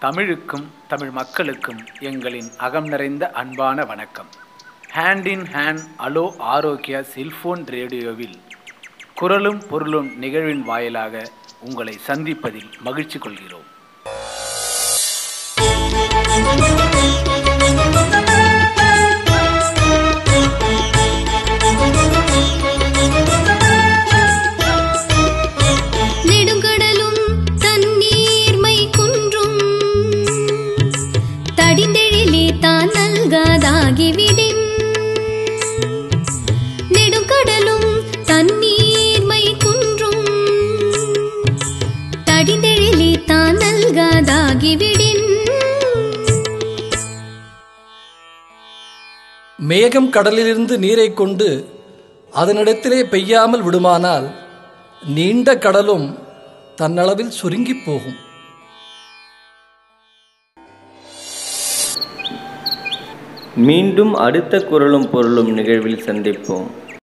தமிழுக்கும் தமிழ் மக்களுக்கும் எங்களின் அகம் நிறைந்த அன்பான வணக்கம் ஹேண்ட் இன் ஹேண்ட் அலோ ஆரோக்கியா செல்போன் ரேடியோவில் குரலும் பொருளும் நிகழ்வின் வாயிலாக உங்களை சந்திப்பதில் மகிழ்ச்சி கொள்கிறோம் நெடுங்கடலும் தண்ணீர்மை குன்றும் தடிந்தெழிலே தான் நல்காதாகிவிடின் நெடுங்கடலும் தண்ணீர்மை குன்றும் தடிந்தெழிலே தான் நல்காதாகிவிடின் மேகம் கடலிலிருந்து நீரை கொண்டு அதனிடத்திலே பெய்யாமல் விடுமானால் நீண்ட கடலும் தன்னளவில் சுருங்கிப் போகும் மீண்டும் அடுத்த குரலும் பொருளும் நிகழ்வில் சந்திப்போம்